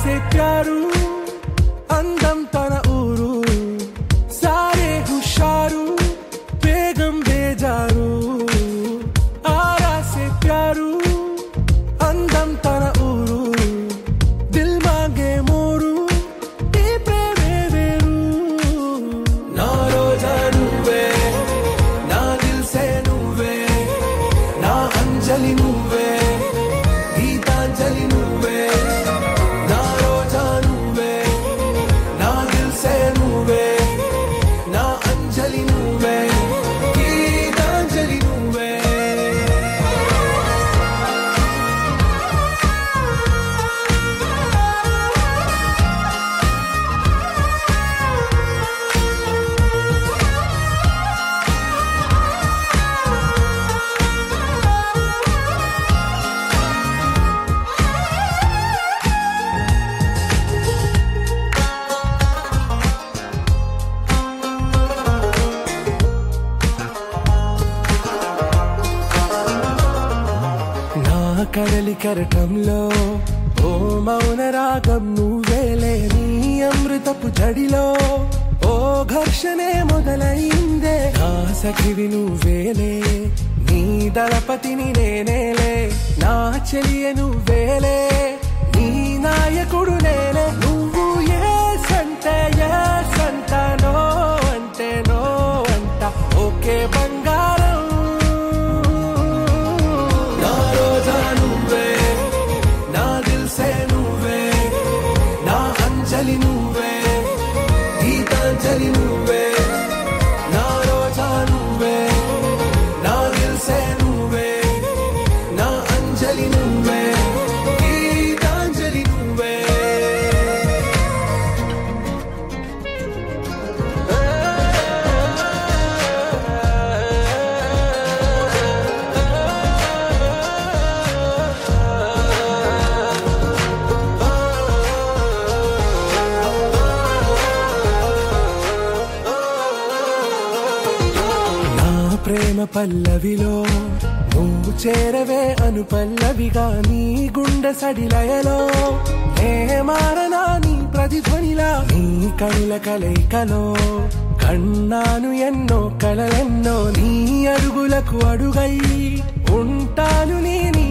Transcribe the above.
సే ప్యారు అందం తన ఊరు సారే హుషారు బేగం బేజారు ఆరా సే ప్యారు అందం తన ఊరు దిల్ మాంగే మోరు ఈ ప్రేమే వేరు నా రోజా నువ్వే నా దిల్ సే నువ్వే నా అంజలి నువ్వే గీతాంజలి నువ్వే నా రోజా నువ్వే నా దిల్ సే నువ్వే నా అంజలి నువ్వే గీతాంజలి నువ్వే నా కడలి కరటంలో ఓ మౌన రాగం నువ్వేలే నీ అమృతపు జడిలో ఓ ఘర్షణే మొదలైందే నా సఖివి నువ్వేలే నీ దళపతిని నేనేలే నా చెలియ నువ్వేలే నీ నాయకుడు నేనే నువ్వు ఏ సంటే ఏ సంటనో అంటే నో అంట ఓకే బంగారం నా రోజా నువ్వే నా దిల్ సే నువ్వే నా అంజలి నువ్వే గీతాంజలి నువ్వే నా రోజా నువ్వే నా దిల్ సే నువ్వే నా అంజలి నువ్వే గీతాంజలి నువ్వే నా ప్రేమ పల్లవిలో నువ్వు చేరవే అను పల్లవిగా నీ గుండె సడిలయలో నే మారనా నీ ప్రతిధ్వనిలా నీ కనుల కలయికలో కన్నాను ఎన్నో కలలెన్నో నీ అడుగులకు అడుగై ఉంటాను నీ నీ